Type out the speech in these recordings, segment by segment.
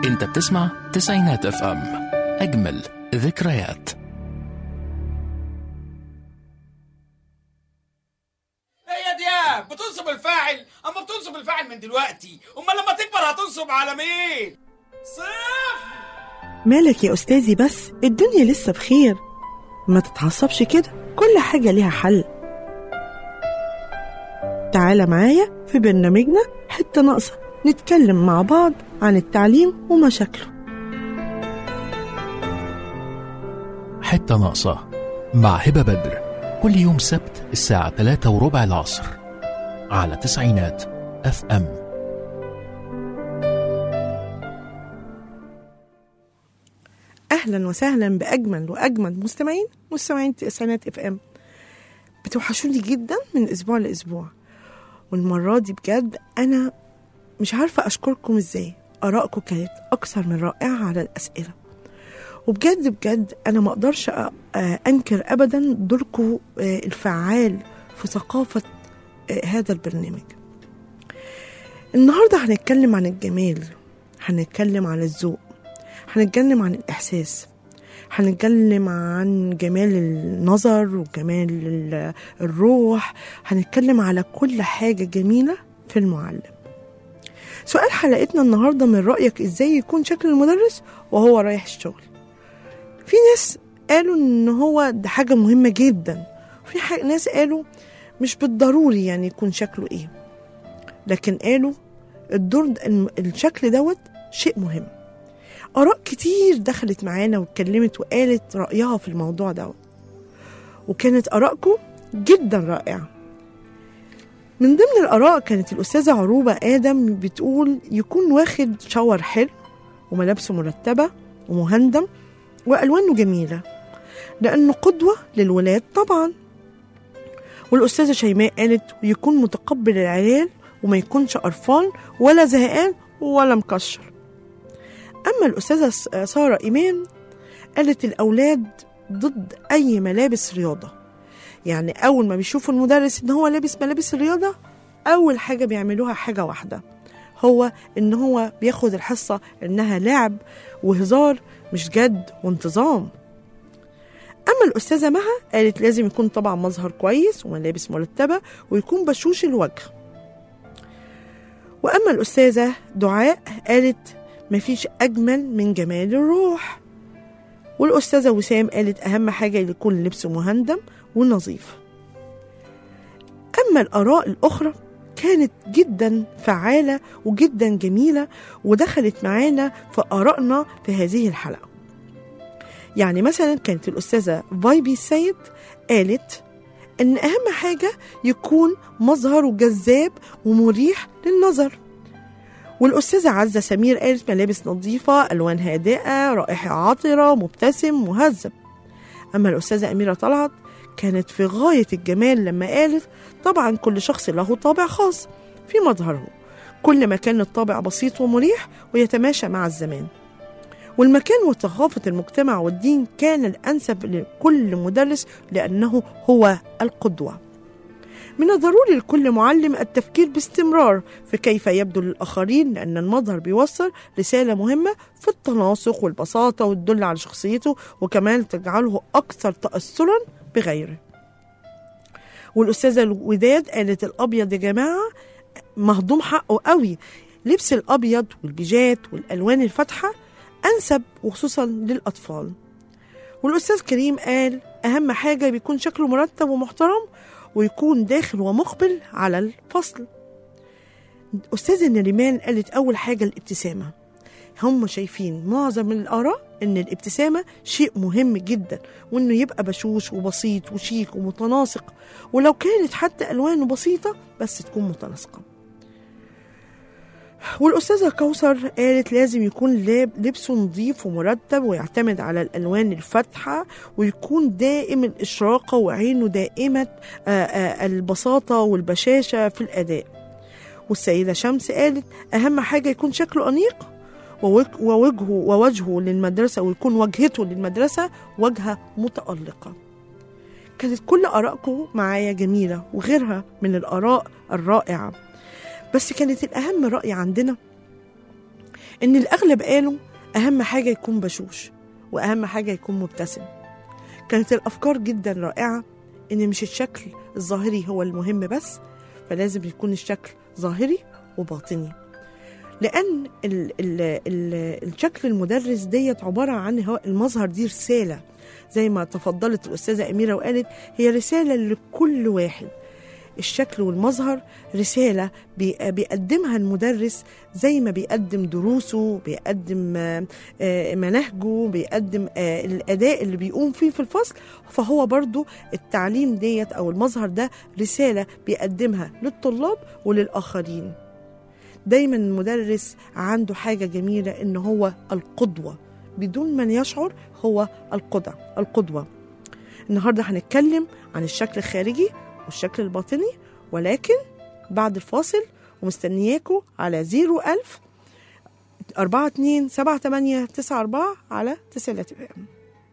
انت بتسمع تسعينات اف ام اجمل ذكريات هي دياب بتنصب الفاعل اما بتنصب الفاعل من دلوقتي امال لما تكبر هتنصب على مين صفر مالك يا أستاذي بس الدنيا لسه بخير ما تتعصبش كده كل حاجة ليها حل تعالى معايا في برنامجنا حتة ناقصة نتكلم مع بعض عن التعليم ومشاكله حتة ناقصة مع هبة بدر كل يوم سبت الساعة 3 وربع العصر على تسعينات اف ام أهلا وسهلا بأجمل وأجمل مستمعين مستمعين تسعينات اف ام بتوحشوني جدا من أسبوع لأسبوع والمرة دي بجد أنا مش عارفة أشكركم إزاي آرائكم كانت أكثر من رائعة على الأسئلة وبجد بجد أنا ما أقدرش أ- آه أنكر أبدا دوركم آه، الفعال في ثقافة آه، هذا البرنامج النهاردة هنتكلم عن الجمال هنتكلم عن الذوق هنتكلم عن الإحساس هنتكلم عن جمال النظر وجمال ال- الروح هنتكلم على كل حاجة جميلة في المعلم سؤال حلقتنا النهاردة من رأيك إزاي يكون شكل المدرس وهو رايح الشغل في ناس قالوا إن هو ده حاجة مهمة جدا في ح- ناس قالوا مش بالضروري يعني يكون شكله إيه لكن قالوا الدور د- الم- الشكل دوت شيء مهم آراء كتير دخلت معانا واتكلمت وقالت رأيها في الموضوع ده وكانت آرائكم جدا رائعة من ضمن الآراء كانت الأستاذة عروبة آدم بتقول يكون واخد شاور حلو وملابسه مرتبة ومهندم وألوانه جميلة لأنه قدوة للولاد طبعا والأستاذة شيماء قالت يكون متقبل العيال وما يكونش قرفان ولا زهقان ولا مكشر أما الأستاذة س- سارة إيمان قالت الأولاد ضد أي ملابس رياضة يعني أول ما بيشوفوا المدرس إن هو لابس ملابس الرياضة أول حاجة بيعملوها حاجة واحدة هو إن هو بياخد الحصة إنها لعب وهزار مش جد وانتظام أما الأستاذة مها قالت لازم يكون طبعا مظهر كويس وملابس مرتبة ويكون بشوش الوجه وأما الأستاذة دعاء قالت مفيش أجمل من جمال الروح والأستاذة وسام قالت أهم حاجة يكون لبسه مهندم ونظيف أما الآراء الأخرى كانت جدا فعالة وجدا جميلة ودخلت معانا في آرائنا في هذه الحلقة يعني مثلا كانت الأستاذة فايبي السيد قالت إن أهم حاجة يكون مظهره جذاب ومريح للنظر والأستاذة عزة سمير قالت ملابس نظيفة ألوان هادئة رائحة عطرة مبتسم مهذب أما الأستاذة أميرة طلعت كانت في غاية الجمال لما قالت طبعا كل شخص له طابع خاص في مظهره كل ما كان الطابع بسيط ومريح ويتماشى مع الزمان والمكان وثقافة المجتمع والدين كان الأنسب لكل مدرس لأنه هو القدوة من الضروري لكل معلم التفكير باستمرار في كيف يبدو للآخرين لأن المظهر بيوصل رسالة مهمة في التناسق والبساطة وتدل على شخصيته وكمان تجعله أكثر تأثرا بغيره والأستاذة الوداد قالت الأبيض يا جماعة مهضوم حقه قوي لبس الأبيض والبيجات والألوان الفاتحة أنسب وخصوصا للأطفال والأستاذ كريم قال أهم حاجة بيكون شكله مرتب ومحترم ويكون داخل ومقبل على الفصل أستاذة نريمان قالت أول حاجة الابتسامة هم شايفين معظم الآراء إن الابتسامة شيء مهم جدا وإنه يبقى بشوش وبسيط وشيك ومتناسق ولو كانت حتى ألوانه بسيطة بس تكون متناسقة والأستاذة كوثر قالت لازم يكون لاب- لبسه نظيف ومرتب ويعتمد على الألوان الفاتحة ويكون دائم الإشراقة وعينه دائمة آه، آه، البساطة والبشاشة في الأداء والسيدة شمس قالت أهم حاجة يكون شكله أنيق ووج- ووجهه ووجهه للمدرسة ويكون وجهته للمدرسة وجهة متألقة كانت كل آرائكم معايا جميلة وغيرها من الآراء الرائعة بس كانت الأهم رأي عندنا ان الاغلب قالوا اهم حاجه يكون بشوش واهم حاجه يكون مبتسم كانت الافكار جدا رائعه ان مش الشكل الظاهري هو المهم بس فلازم يكون الشكل ظاهري وباطني لان ال ال ال الشكل المدرس ديت عباره عن هو المظهر دي رساله زي ما تفضلت الاستاذه اميره وقالت هي رساله لكل واحد الشكل والمظهر رسالة بي- بيقدمها المدرس زي ما بيقدم دروسه بيقدم آه، آه، مناهجه بيقدم آه، الأداء اللي بيقوم فيه في الفصل فهو برضو التعليم ديت أو المظهر ده رسالة بيقدمها للطلاب وللآخرين دايما المدرس عنده حاجة جميلة إن هو القدوة بدون من يشعر هو القدوة القدوة النهاردة هنتكلم عن الشكل الخارجي والشكل الباطني ولكن بعد الفاصل ومستنياكوا على 01000 42 78 94 على تسعينات اف ام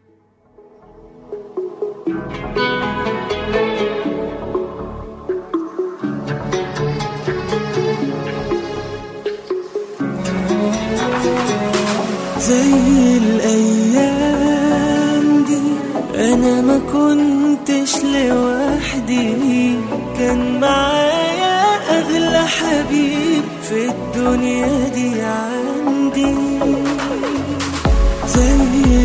زي الأيام دي أنا ما كنتش لوحدي كان معايا أغلى حبيب في الدنيا دي عندي زي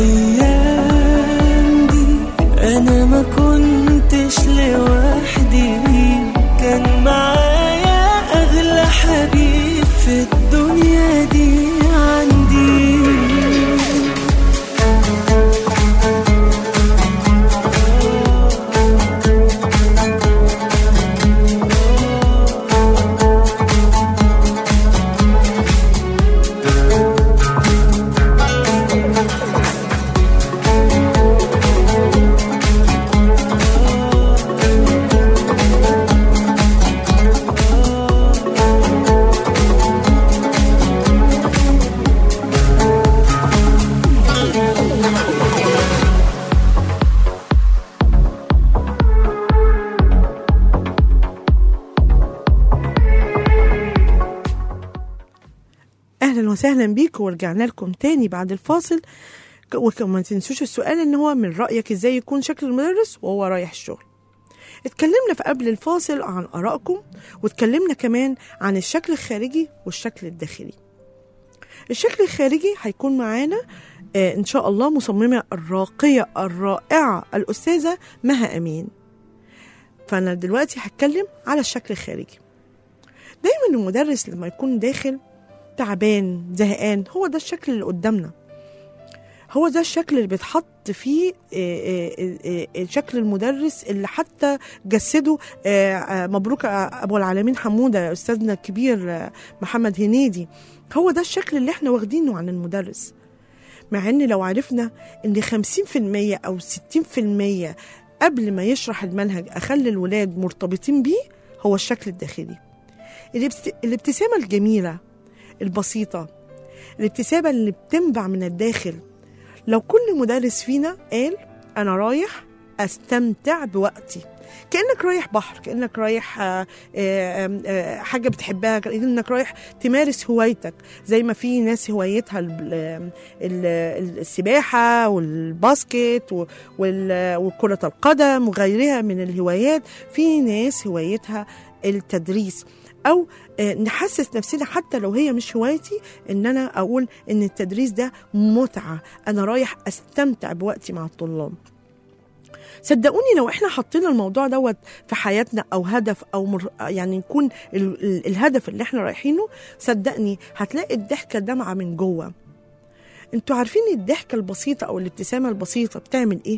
الأيام دي أنا ما كنتش لوحدي كان معايا أغلى حبيب في الدنيا دي عندي اهلا وسهلا بيكم ورجعنا لكم تاني بعد الفاصل ك- وما تنسوش السؤال ان هو من رايك ازاي يكون شكل المدرس وهو رايح الشغل اتكلمنا في قبل الفاصل عن ارائكم واتكلمنا كمان عن الشكل الخارجي والشكل الداخلي الشكل الخارجي هيكون معانا آه ان شاء الله مصممه الراقيه الرائعه الاستاذه مها امين فانا دلوقتي هتكلم على الشكل الخارجي دايما المدرس لما يكون داخل تعبان زهقان هو ده الشكل اللي قدامنا هو ده الشكل اللي بيتحط فيه آه، آه، آه، آه، شكل المدرس اللي حتى جسده آه، آه، مبروك آه، ابو العالمين حموده استاذنا الكبير آه، محمد هنيدي هو ده الشكل اللي احنا واخدينه عن المدرس مع ان لو عرفنا ان 50% او 60% قبل ما يشرح المنهج اخلي الولاد مرتبطين بيه هو الشكل الداخلي الابت- الابتسامه الجميله البسيطه الابتسامه اللي بتنبع من الداخل لو كل مدرس فينا قال انا رايح استمتع بوقتي كانك رايح بحر كانك رايح آه، آه، آه، حاجه بتحبها كانك رايح تمارس هوايتك زي ما في ناس هوايتها ال- ال- السباحه والباسكت و- وال- وكره القدم وغيرها من الهوايات في ناس هوايتها التدريس او آه، نحسس نفسنا حتى لو هي مش هوايتي ان انا اقول ان التدريس ده متعه انا رايح استمتع بوقتي مع الطلاب صدقوني لو احنا حطينا الموضوع دوت في حياتنا او هدف او مر... يعني نكون ال... ال... الهدف اللي احنا رايحينه صدقني هتلاقي الضحكه دامعه من جوه انتوا عارفين الضحكه البسيطه او الابتسامه البسيطه بتعمل ايه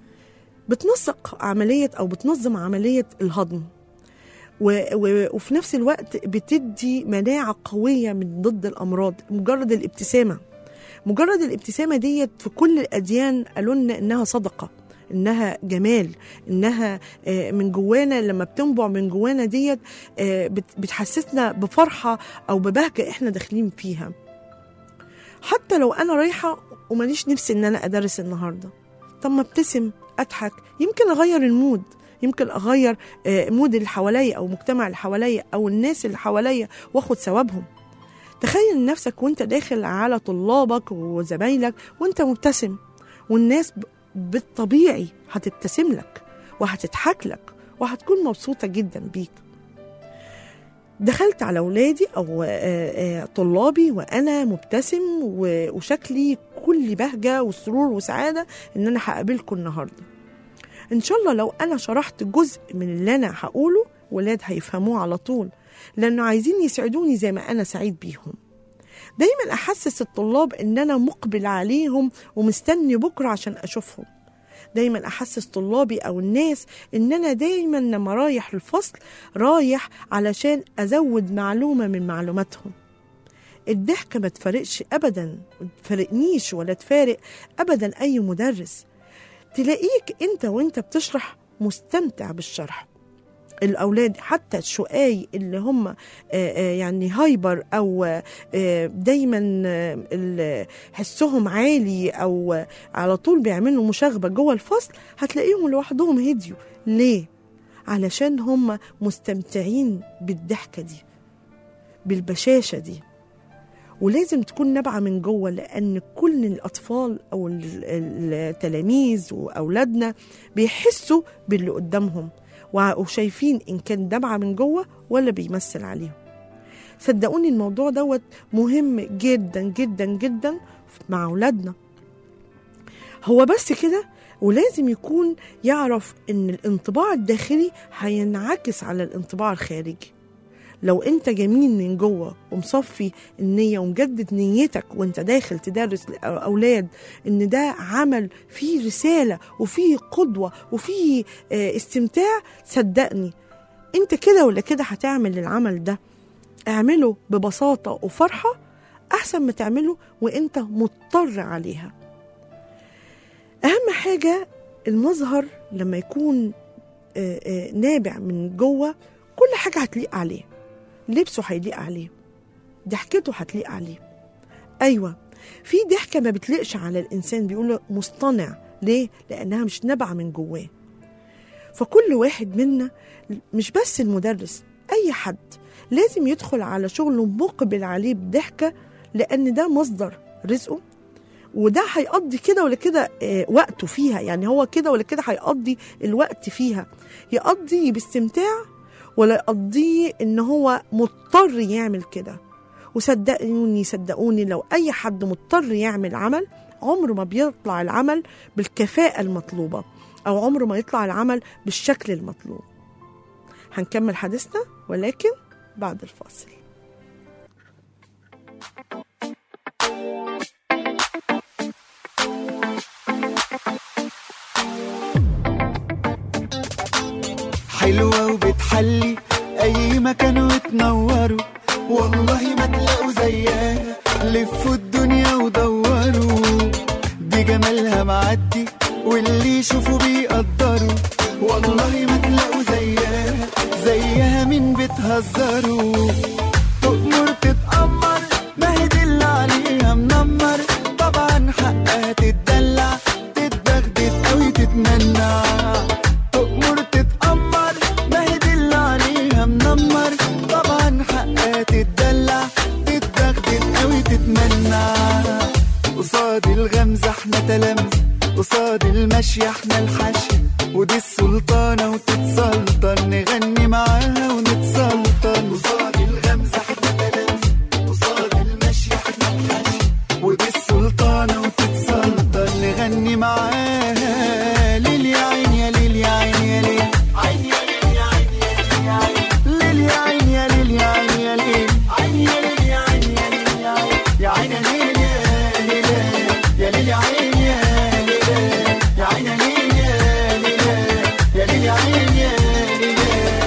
بتنسق عمليه او بتنظم عمليه الهضم و... و... وفي نفس الوقت بتدي مناعه قويه من ضد الامراض مجرد الابتسامه مجرد الابتسامه ديت في كل الاديان قالوا لنا انها صدقه انها جمال انها آه، من جوانا لما بتنبع من جوانا ديت آه، بت- بتحسسنا بفرحه او ببهجه احنا داخلين فيها حتى لو انا رايحه وماليش نفسي ان انا ادرس النهارده طب ما ابتسم اضحك يمكن اغير المود يمكن اغير آه، مود اللي حواليا او مجتمع اللي حواليا او الناس اللي حواليا واخد ثوابهم تخيل نفسك وانت داخل على طلابك وزمايلك وانت مبتسم والناس ب- بالطبيعي هتبتسم لك وهتضحك لك وهتكون مبسوطة جدا بيك دخلت على أولادي أو آه، آه، طلابي وأنا مبتسم و- وشكلي كل بهجة وسرور وسعادة إن أنا هقابلكم النهاردة إن شاء الله لو أنا شرحت جزء من اللي أنا هقوله ولاد هيفهموه على طول لأنه عايزين يسعدوني زي ما أنا سعيد بيهم دايما أحسس الطلاب إن أنا مقبل عليهم ومستني بكرة عشان أشوفهم دايما أحسس طلابي أو الناس إن أنا دايما لما رايح الفصل رايح علشان أزود معلومة من معلوماتهم الضحكة ما تفرقش أبدا ما تفرقنيش ولا تفارق أبدا أي مدرس تلاقيك أنت وأنت بتشرح مستمتع بالشرح الاولاد حتى الشقاي اللي هم آه، آه، يعني هايبر او آه، دايما آه، ال- حسهم عالي او آه، على طول بيعملوا مشاغبه جوه الفصل هتلاقيهم لوحدهم هديوا ليه علشان هم مستمتعين بالضحكه دي بالبشاشه دي ولازم تكون نابعه من جوه لان كل الاطفال او ال- ال- التلاميذ واولادنا بيحسوا باللي قدامهم وع- وشايفين ان كان دمعه من جوه ولا بيمثل عليهم صدقوني الموضوع دوت مهم جدا جدا جدا مع اولادنا هو بس كده ولازم يكون يعرف ان الانطباع الداخلي هينعكس على الانطباع الخارجي لو انت جميل من جوه ومصفي النية ومجدد نيتك وانت داخل تدرس لأولاد ان ده عمل فيه رسالة وفيه قدوة وفيه آه، استمتاع صدقني انت كده ولا كده هتعمل العمل ده اعمله ببساطة وفرحة احسن ما تعمله وانت مضطر عليها اهم حاجة المظهر لما يكون آه، آه، نابع من جوه كل حاجة هتليق عليه لبسه هيليق عليه ضحكته هتليق عليه ايوه في ضحكه ما بتليقش على الانسان بيقول مصطنع ليه لانها مش نابعه من جواه فكل واحد منا مش بس المدرس اي حد لازم يدخل على شغله مقبل عليه بضحكه لان ده مصدر رزقه وده هيقضي كده ولا كده آه، وقته فيها يعني هو كده ولا كده هيقضي الوقت فيها يقضي باستمتاع ولا يقضيه ان هو مضطر يعمل كده وصدقوني صدقوني لو اي حد مضطر يعمل عمل عمره ما بيطلع العمل بالكفاءة المطلوبة او عمره ما يطلع العمل بالشكل المطلوب هنكمل حديثنا ولكن بعد الفاصل حلوة وبتحلي أي مكان وتنوروا والله ما تلاقوا زيها لفوا الدنيا ودوروا دي جمالها معدي واللي يشوفوا بيقدروا والله ما تلاقوا زيها زيها مين بتهزروا تؤمر تتأمر ما هي دي اللي عليها منمر طبعا حقها تتدلع تتبغدد أوي تتمنع تؤمر تتأمر ما هي دي اللي عليها منمر طبعا حقها تتدلع تتبغدد أوي تتمنع قصاد الغمزة احنا تلامذة قصاد المشي احنا الحشي ودي السلطانة وتتسلطن نغني معاها ونتسلطن قصاد الغمزة احنا تلامذة قصاد المشي احنا الحشي ودي السلطانة وتتسلطن نغني معاها ليل يا عين يا ليل يا عين يا ليل عين يا ليل يا عين يا ليل يا عين ليل يا عين يا ليل يا عين يا ليل عين يا ليل يا عين يا ليل يا عين يا عين يا ليل يا ليل يا ليل يا عين يا ليل يا عين يا ليل يا ليل يا ليل يا عين يا ليل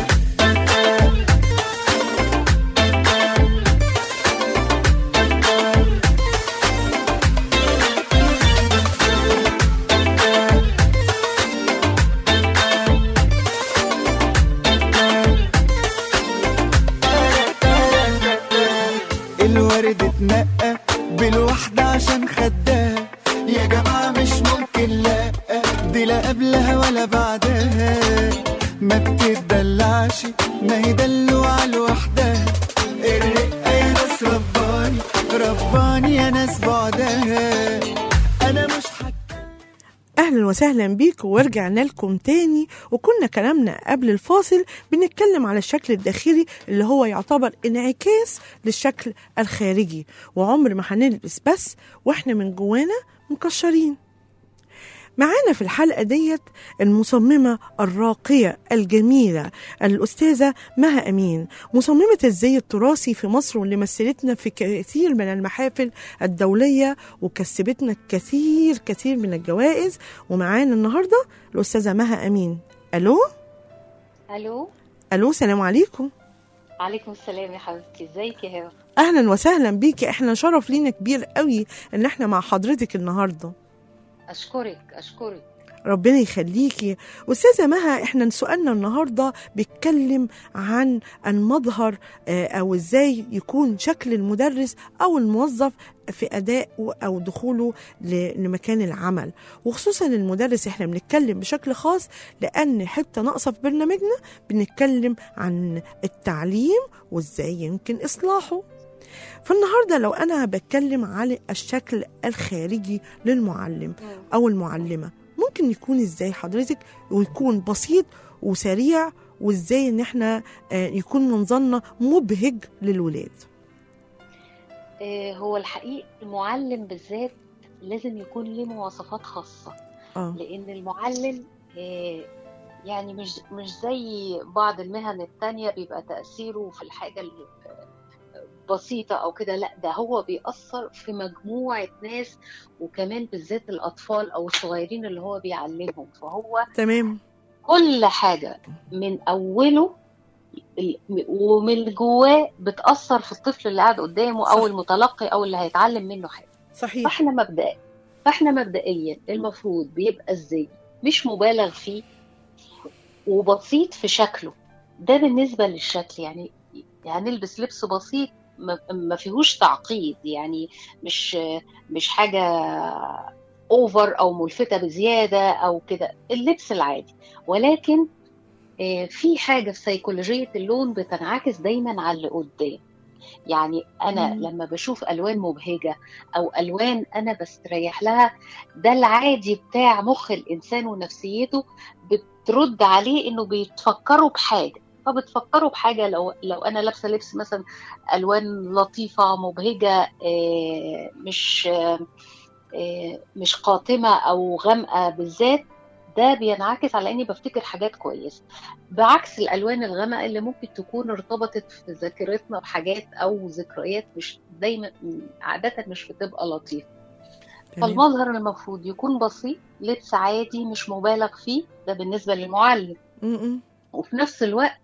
الورد اتنقى بالوحدة عشان خدها يا جماعة مش ممكن لا دي لا قبلها ولا بعدها ما بتدلعش ما هي دلوعة لوحدها الرقة يا ناس رباني وسهلا بيكم ورجعنا لكم تاني وكنا كلامنا قبل الفاصل بنتكلم على الشكل الداخلي اللي هو يعتبر انعكاس للشكل الخارجي وعمر ما هنلبس بس واحنا من جوانا مكشرين معانا في الحلقة ديت المصممة الراقية الجميلة الأستاذة مها أمين مصممة الزي التراثي في مصر واللي مثلتنا في كثير من المحافل الدولية وكسبتنا كثير كثير من الجوائز ومعانا النهاردة الأستاذة مها أمين ألو الو ألو سلام عليكم عليكم السلام يا حبيبتي ازيك يا هبه أهلا وسهلا بيكي احنا شرف لينا كبير قوي ان احنا مع حضرتك النهارده اشكرك اشكرك ربنا يخليكي أستاذة مها احنا سؤالنا النهاردة بيتكلم عن المظهر آه، أو إزاي يكون شكل المدرس أو الموظف في أداء أو دخوله ل- لمكان العمل وخصوصا المدرس احنا بنتكلم بشكل خاص لأن حتة ناقصة في برنامجنا بنتكلم عن التعليم وإزاي يمكن إصلاحه فالنهارده لو انا بتكلم على الشكل الخارجي للمعلم او المعلمه ممكن يكون ازاي حضرتك ويكون بسيط وسريع وازاي ان احنا آه، يكون منظرنا مبهج للولاد آه هو الحقيقي المعلم بالذات لازم يكون له مواصفات خاصه اه لان المعلم آه يعني مش مش زي بعض المهن التانية بيبقى تأثيره في الحاجة ال- بسيطة أو كده لا ده هو بيأثر في مجموعة ناس وكمان بالذات الأطفال أو الصغيرين اللي هو بيعلمهم فهو تمام كل حاجة من أوله ال- ومن جواه بتأثر في الطفل اللي قاعد قدامه صح. أو المتلقي أو اللي هيتعلم منه حاجة صحيح فاحنا مبدئيا فاحنا مبدئيا المفروض بيبقى ازاي مش مبالغ فيه وبسيط في شكله ده بالنسبة للشكل يعني يعني نلبس لبس بسيط ما- ما فيهوش تعقيد يعني مش مش حاجة اوفر او ملفتة بزيادة او كده اللبس العادي ولكن آه، في حاجة في سيكولوجية اللون بتنعكس دايما على اللي قدام يعني انا مم. لما بشوف الوان مبهجه او الوان انا بستريح لها ده العادي بتاع مخ الانسان ونفسيته بترد عليه انه بيتفكروا بحاجه فبتفكروا بحاجه لو لو انا لابسه لبس مثلا الوان لطيفه مبهجه آه، مش آه، آه، مش قاتمه او غامقه بالذات ده بينعكس على اني بفتكر حاجات كويسه بعكس الالوان الغامقه اللي ممكن تكون ارتبطت في ذاكرتنا بحاجات او ذكريات مش دايما عاده مش بتبقى لطيفه تمام. فالمظهر المفروض يكون بسيط لبس عادي مش مبالغ فيه ده بالنسبه للمعلم م-م. وفي نفس الوقت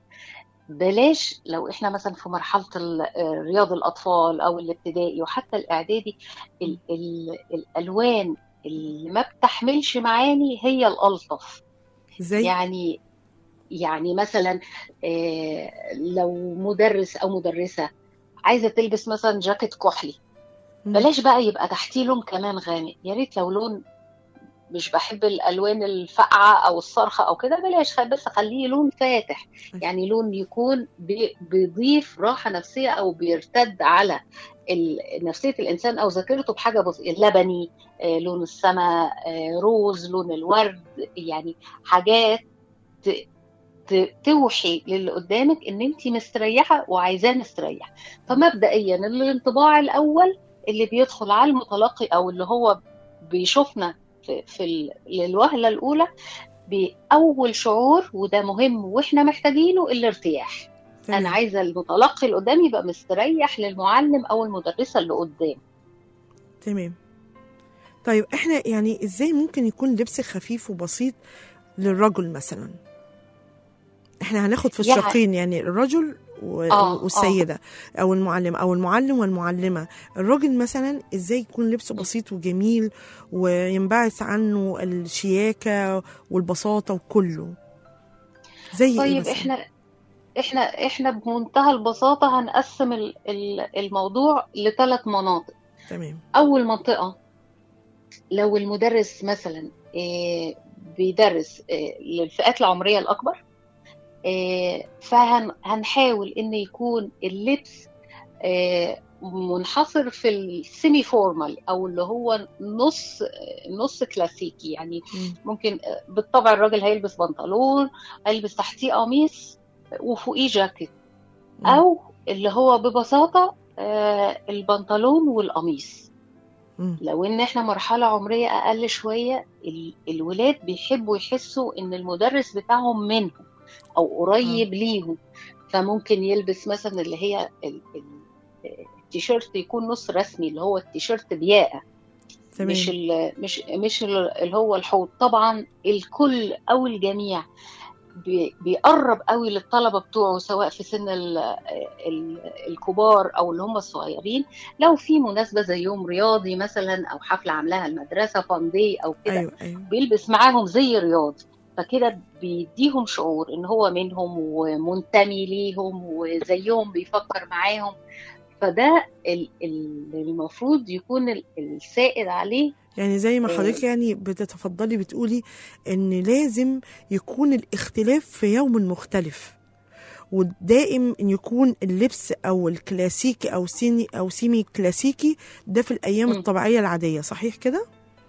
بلاش لو احنا مثلا في مرحله ال- آه، رياض الاطفال او الابتدائي وحتى الاعدادي ال ال الالوان اللي ما بتحملش معاني هي الالطف زي يعني يعني مثلا آه، لو مدرس او مدرسه عايزه تلبس مثلا جاكيت كحلي م. بلاش بقى يبقى تحتيه لون كمان غامق يا ريت لو لون مش بحب الالوان الفاقعه او الصارخه او كده بلاش خ- بس خليه لون فاتح يعني لون يكون بي- بيضيف راحه نفسيه او بيرتد على ال- نفسيه الانسان او ذاكرته بحاجه بسيطه لبني آه، لون السماء آه، روز لون الورد يعني حاجات ت- ت- توحي للي قدامك ان انت مستريحه وعايزاه مستريح فمبدئيا الانطباع الاول اللي بيدخل على المتلقي او اللي هو بيشوفنا في, في ال- للوهله الاولى باول شعور وده مهم واحنا محتاجينه الارتياح تمام. انا عايزه المتلقي اللي قدامي يبقى مستريح للمعلم او المدرسه اللي قدام تمام طيب احنا يعني ازاي ممكن يكون لبس خفيف وبسيط للرجل مثلا احنا هناخد في يعني- الشقين يعني الرجل و- آه، والسيدة أو المعلم أو المعلم والمعلمة الراجل مثلا إزاي يكون لبسه بسيط وجميل وينبعث عنه الشياكة والبساطة وكله زي إيه طيب مثلا؟ احنا احنا احنا بمنتهى البساطه هنقسم ال- ال- الموضوع لثلاث مناطق تمام اول منطقه لو المدرس مثلا آه، بيدرس آه، للفئات العمريه الاكبر فهنحاول ان يكون اللبس آه، منحصر في السيمي فورمال او اللي هو نص نص كلاسيكي يعني مم. ممكن بالطبع الراجل هيلبس بنطلون هيلبس تحتيه قميص وفوقيه جاكيت مم. او اللي هو ببساطه آه، البنطلون والقميص مم. لو ان احنا مرحله عمريه اقل شويه ال- الولاد بيحبوا يحسوا ان المدرس بتاعهم منهم او قريب ليهم فممكن يلبس مثلا اللي هي ال- ال- التيشيرت يكون نص رسمي اللي هو التيشيرت بياقه تمام مش ال مش مش ال- اللي هو الحوض طبعا الكل او الجميع بي- بيقرب قوي للطلبه بتوعه سواء في سن ال ال الكبار او اللي هم الصغيرين لو في مناسبه زي يوم رياضي مثلا او حفله عاملاها المدرسه فاندي او كده ايوه ايوه بيلبس معاهم زي رياضي فكده بيديهم شعور ان هو منهم ومنتمي ليهم وزيهم بيفكر معاهم فده ال- ال- المفروض يكون ال- السائد عليه يعني زي ما آه. حضرتك يعني بتتفضلي بتقولي ان لازم يكون الاختلاف في يوم مختلف ودائم ان يكون اللبس او الكلاسيكي او سيني او سيمي كلاسيكي ده في الايام مم. الطبيعيه العاديه صحيح كده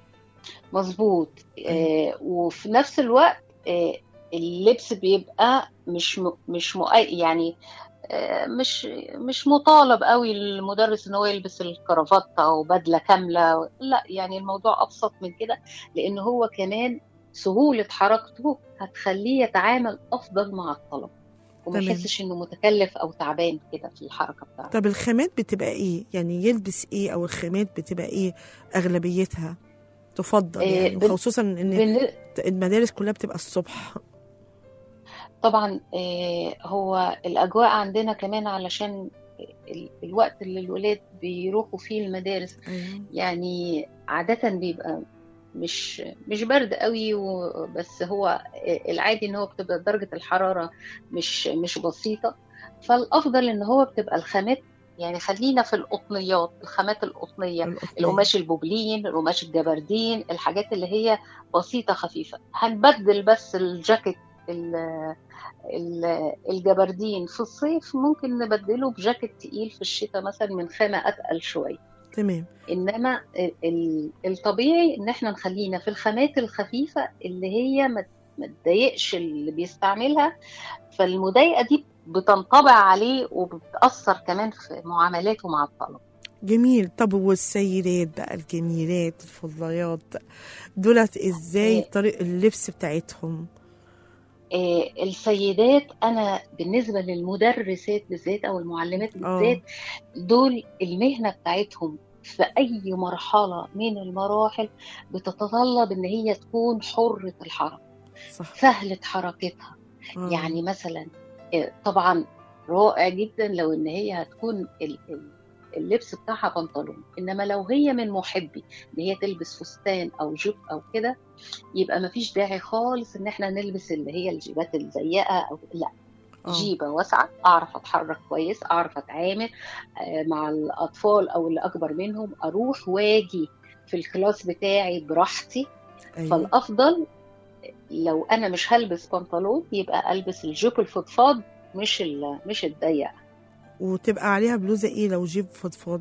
مظبوط آه وفي نفس الوقت آه اللبس بيبقى مش م... مش مؤ... يعني آه مش مش مطالب قوي المدرس ان هو يلبس الكرافته وبدله كامله لا يعني الموضوع ابسط من كده لان هو كمان سهوله حركته هتخليه يتعامل افضل مع الطلبه وما تمام. يحسش انه متكلف او تعبان كده في الحركه بتاعته طب الخامات بتبقى ايه يعني يلبس ايه او الخامات بتبقى ايه اغلبيتها تفضل آه، يعني بال- خصوصا ان بالن- المدارس كلها بتبقى الصبح طبعا آه، هو الأجواء عندنا كمان علشان ال- الوقت اللي الولاد بيروحوا فيه المدارس ايوه يعني عادة بيبقى مش مش برد قوي و- بس هو العادي ان هو بتبقى درجة الحرارة مش مش بسيطة فالأفضل ان هو بتبقى الخامات يعني خلينا في القطنيات الخامات القطنية القطنية. القماش البوبلين القماش الجبردين الحاجات اللي هي بسيطة خفيفة هنبدل بس الجاكيت ال- ال- الجبردين في الصيف ممكن نبدله بجاكيت تقيل في الشتاء مثلا من خامة أتقل شوية تمام انما ال- ال- الطبيعي ان احنا نخلينا في الخامات الخفيفه اللي هي ما ما تضايقش اللي بيستعملها فالمضايقه دي بتنطبع عليه وبتاثر كمان في معاملاته مع الطلبه جميل طب والسيدات بقى الجميلات الفضليات دولت ازاي إيه. طريق اللبس بتاعتهم آه، السيدات انا بالنسبه للمدرسات بالذات او المعلمات بالذات دول المهنه بتاعتهم في اي مرحله من المراحل بتتطلب ان هي تكون حره الحركه صح سهله حركتها آه. يعني مثلا آه، طبعا رائع جدا لو ان هي هتكون ال- ال- اللبس بتاعها بنطلون انما لو هي من محبي ان هي تلبس فستان او جوب او كده يبقى مفيش داعي خالص ان احنا نلبس اللي هي الجيبات الضيقه او لا آه. جيبه واسعه اعرف اتحرك كويس اعرف اتعامل آه، مع الاطفال او اللي اكبر منهم اروح واجي في الكلاس بتاعي براحتي أيوة. فالافضل لو انا مش هلبس بنطلون يبقى البس الجوب الفضفاض مش ال- مش الضيق وتبقى عليها بلوزه ايه لو جيب فضفاض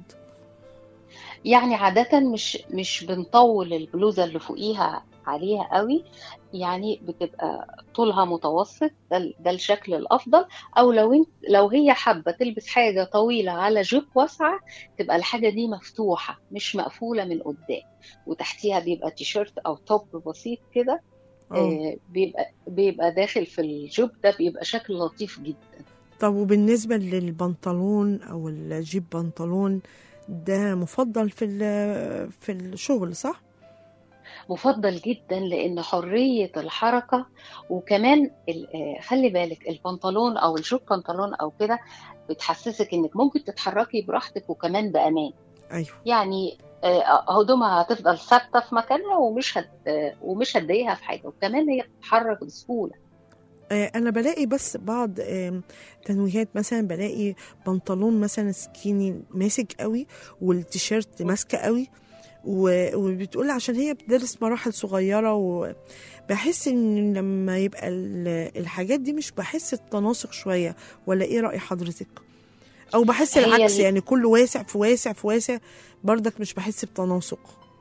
يعني عادة مش مش بنطول البلوزة اللي فوقيها عليها قوي يعني بتبقى طولها متوسط ده, ال- ده الشكل الأفضل أو لو انت لو هي حابة تلبس حاجة طويلة على جيب واسعة تبقى الحاجة دي مفتوحة مش مقفولة من قدام وتحتيها بيبقى تيشيرت أو توب بسيط كده اه آه، بيبقى بيبقى داخل في الجيب ده بيبقى شكل لطيف جدا طب وبالنسبه للبنطلون او الجيب بنطلون ده مفضل في ال- في الشغل صح مفضل جدا لان حريه الحركه وكمان ال- آه، خلي بالك البنطلون او الجوب بنطلون او كده بتحسسك انك ممكن تتحركي براحتك وكمان بامان ايوه يعني آه، هدومها هتفضل ثابته في مكانها ومش هت آه، ومش هتضايقها في حاجه وكمان هي بتتحرك بسهوله آه، انا بلاقي بس بعض آم، تنويهات مثلا بلاقي بنطلون مثلا سكيني ماسك قوي والتيشيرت ماسكه قوي و- وبتقول عشان هي بتدرس مراحل صغيره وبحس ان لما يبقى ال- الحاجات دي مش بحس التناسق شويه ولا ايه راي حضرتك او بحس هي العكس ال- يعني كله واسع في واسع في واسع برضك مش بحس بتناسق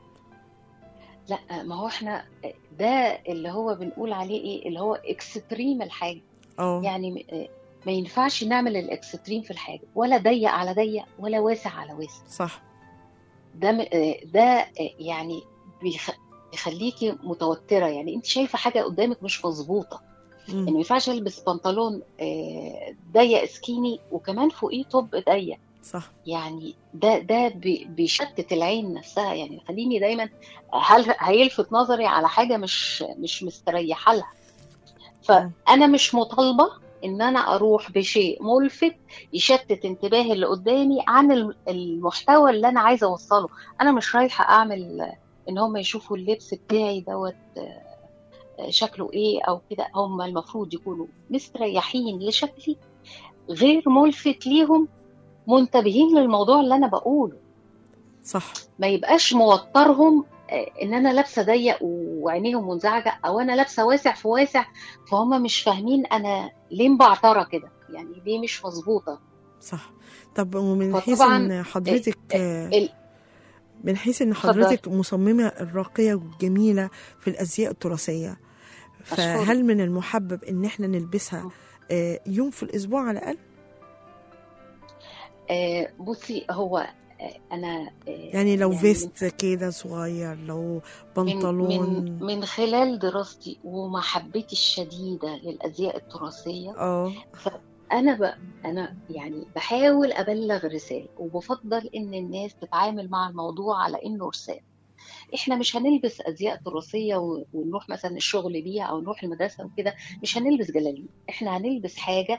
لا ما هو احنا ده اللي هو بنقول عليه ايه اللي هو اكستريم الحاجه اه يعني م- ما ينفعش نعمل الاكستريم في الحاجه ولا ضيق على ضيق ولا واسع على واسع صح ده م- ده يعني بيخ... بيخليكي متوتره يعني انت شايفه حاجه قدامك مش مظبوطه مم. يعني ما ينفعش البس بنطلون آه، ضيق سكيني وكمان فوقيه توب ضيق صح يعني ده ده بي- بيشتت العين نفسها يعني خليني دايما هل هيلفت نظري على حاجه مش مش مستريحه لها فانا مش مطالبه ان انا اروح بشيء ملفت يشتت انتباه اللي قدامي عن الم- المحتوى اللي انا عايزه اوصله انا مش رايحه اعمل ان هم يشوفوا اللبس بتاعي دوت آه، آه، شكله ايه او كده هم المفروض يكونوا مستريحين لشكلي غير ملفت ليهم منتبهين للموضوع اللي انا بقوله صح ما يبقاش موترهم آه، ان انا لابسه ضيق وعينيهم منزعجه او انا لابسه واسع في واسع فهم مش فاهمين انا ليه مبعتره كده يعني ليه مش مظبوطه صح طب ومن حيث فطبعاً ان حضرتك آه، ال- من حيث ان اتفضلي. حضرتك مصممه الراقيه والجميله في الازياء التراثيه فهل من المحبب ان احنا نلبسها آه، يوم في الاسبوع على الاقل آه، بصي هو آه، انا آه، يعني لو يعني فيست كده صغير لو من بنطلون من من خلال دراستي ومحبتي الشديده للازياء التراثيه اه انا ب... انا يعني بحاول ابلغ رساله وبفضل ان الناس تتعامل مع الموضوع على انه رساله احنا مش هنلبس ازياء تراثيه و... ونروح مثلا الشغل بيها او نروح المدرسه وكده مش هنلبس جلاليب احنا هنلبس حاجه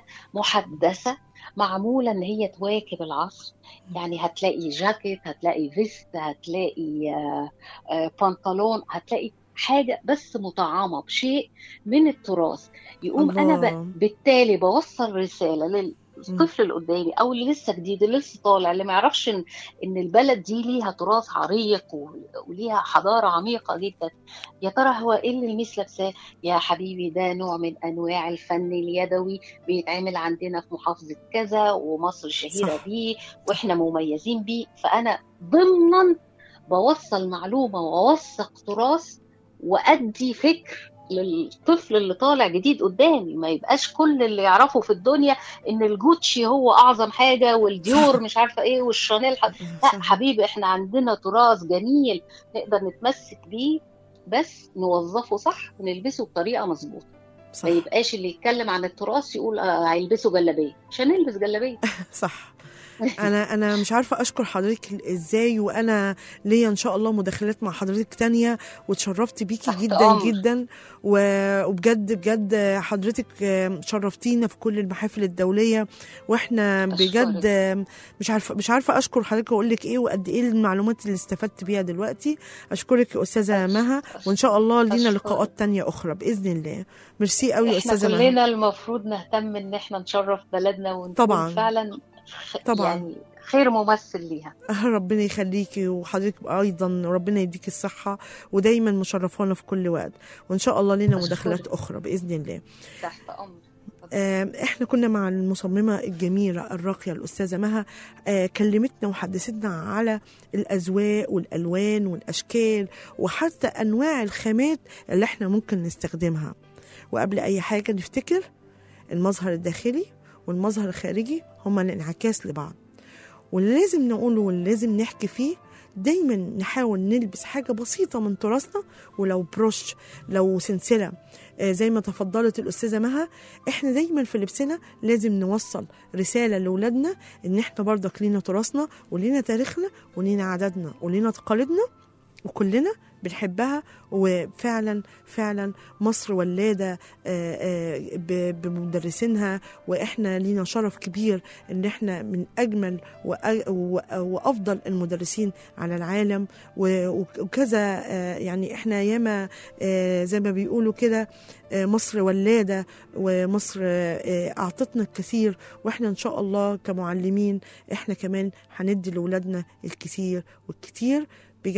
محدثه معموله ان هي تواكب العصر يعني هتلاقي جاكيت هتلاقي فيست هتلاقي آه، آه، بنطلون هتلاقي حاجه بس مطعمه بشيء من التراث يقوم انا الله. ب... بالتالي بوصل رساله للطفل اللي قدامي او اللي لسه جديد اللي لسه طالع اللي ما يعرفش ان ان البلد دي ليها تراث عريق و- وليها حضاره عميقه جدا يا ترى هو ايه اللي الميس لابساه يا حبيبي ده نوع من انواع الفن اليدوي بيتعمل عندنا في محافظه كذا ومصر شهيره صح. بيه واحنا مميزين بيه فانا ضمنا بوصل معلومه واوثق تراث وادي فكر للطفل اللي طالع جديد قدامي ما يبقاش كل اللي يعرفه في الدنيا ان الجوتشي هو اعظم حاجه والديور مش عارفه ايه والشانيل ح... لا صح. حبيبي احنا عندنا تراث جميل نقدر نتمسك بيه بس نوظفه صح ونلبسه بطريقه مظبوطه صح ما يبقاش اللي يتكلم عن التراث يقول آه هيلبسوا جلابيه مش هنلبس جلابيه صح انا انا مش عارفه اشكر حضرتك ازاي وانا ليا ان شاء الله مداخلات مع حضرتك تانية واتشرفت بيكي تحت جدا أمر. جدا و- وبجد بجد حضرتك شرفتينا في كل المحافل الدوليه واحنا بجد مش عارفه مش عارفه اشكر حضرتك واقول لك ايه وقد ايه المعلومات اللي استفدت بيها دلوقتي اشكرك يا استاذه مها وان شاء الله لينا أشكرك. لقاءات تانية اخرى باذن الله ميرسي قوي يا احنا استاذه مها كلنا المفروض نهتم ان احنا نشرف بلدنا ونكون طبعاً. فعلا خ- طبعاً. يعني خير ممثل ليها ربنا يخليكي وحضرتك ايضا ربنا يديك الصحه ودايما مشرفانا في كل وقت وان شاء الله لنا أشكرك. مداخلات اخرى باذن الله تحت امر آه، احنا كنا مع المصممه الجميله الراقيه الاستاذه مها آه، كلمتنا وحدثتنا على الاذواق والالوان والاشكال وحتى انواع الخامات اللي احنا ممكن نستخدمها وقبل اي حاجه نفتكر المظهر الداخلي والمظهر الخارجي هما الانعكاس لبعض واللي لازم نقوله واللي لازم نحكي فيه دايما نحاول نلبس حاجة بسيطة من تراثنا ولو بروش لو سلسلة آه، زي ما تفضلت الأستاذة مها احنا دايما في لبسنا لازم نوصل رسالة لأولادنا ان احنا برضك لينا تراثنا ولينا تاريخنا ولينا عاداتنا ولينا تقاليدنا وكلنا بنحبها وفعلا فعلا مصر ولادة آه، آه، ب- بمدرسينها واحنا لينا شرف كبير ان احنا من اجمل وأ- وأ- وافضل المدرسين على العالم و- وكذا آه، يعني احنا ياما آه، زي ما بيقولوا كده آه، مصر ولاده ومصر آه، اعطتنا الكثير واحنا ان شاء الله كمعلمين احنا كمان هندي لاولادنا الكثير والكثير بجد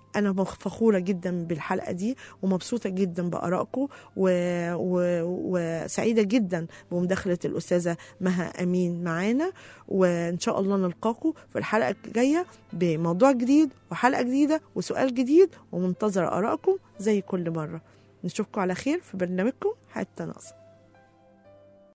انا مخ- فخوره جدا بالحلقه دي ومبسوطه جدا بارائكم و... و... وسعيده جدا بمداخله الاستاذه مها امين معانا وان شاء الله نلقاكم في الحلقه الجايه بموضوع جديد وحلقه جديده وسؤال جديد ومنتظره ارائكم زي كل مره نشوفكم على خير في برنامجكم حتى ناقصه